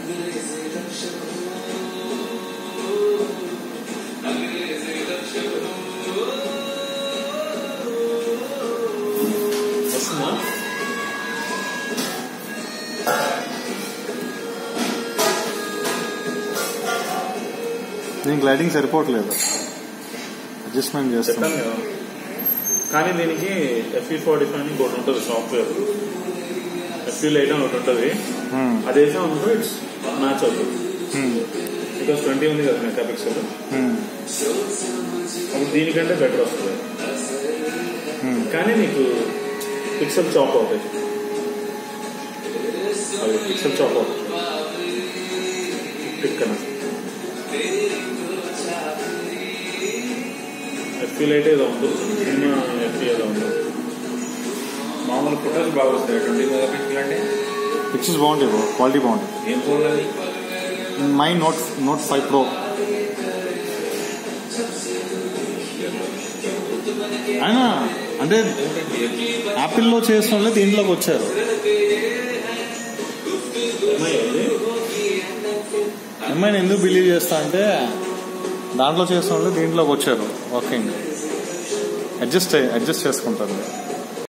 వస్తుందా దీనికి లైటింగ్ సరిపోవట్లేదు అడ్జస్ట్మెంట్ చేస్తాం చెప్పాను కదా కానీ దీనికి ఎఫ్ఈ ఫార్టీ ఫైవ్ అని ఇంకోటి ఉంటుంది సాఫ్ట్వేర్ ఎఫ్ఈ లైట్ అని ఒకటి ఉంటుంది Hmm. అది వేసా అనుకో ఇట్స్ మ్యాచ్ అవుతుంది Hmm. బికాస్ ట్వంటీ ఉంది కదా మెగా పిక్సెల్ Hmm. అప్పుడు దీనికంటే బెటర్ వస్తుంది Hmm. కానీ నీకు పిక్సెల్ చాప్ అవుతాయి అవి పిక్సెల్ చాప్ అవుతాయి టిక్ అని ఎఫ్ఈ లైట్ ఏదో ఉంది చిన్న ఎఫ్ఈ ఏదో ఉంది మామూలు ఫోటోలు బాగా వస్తాయి ట్వంటీ మెగా పిక్సెల్ అంటే పిక్చర్స్ బాగుంటాయి బ్రో క్వాలిటీ బాగుంటుంది ఏం ఫోన్ అది Mi note note five pro అయినా అంటే యాపిల్లో చేసిన వాళ్ళే దీంట్లోకి వచ్చారు ఎంఐ ఉంది ఎంఐని ఎందుకు బిలీవ్ చేస్తా అంటే దాంట్లో చేసిన వాళ్ళు దీంట్లోకి వచ్చారు వర్కింగ్ అడ్జస్ట్ అడ్జస్ట్ చేసుకుంటారు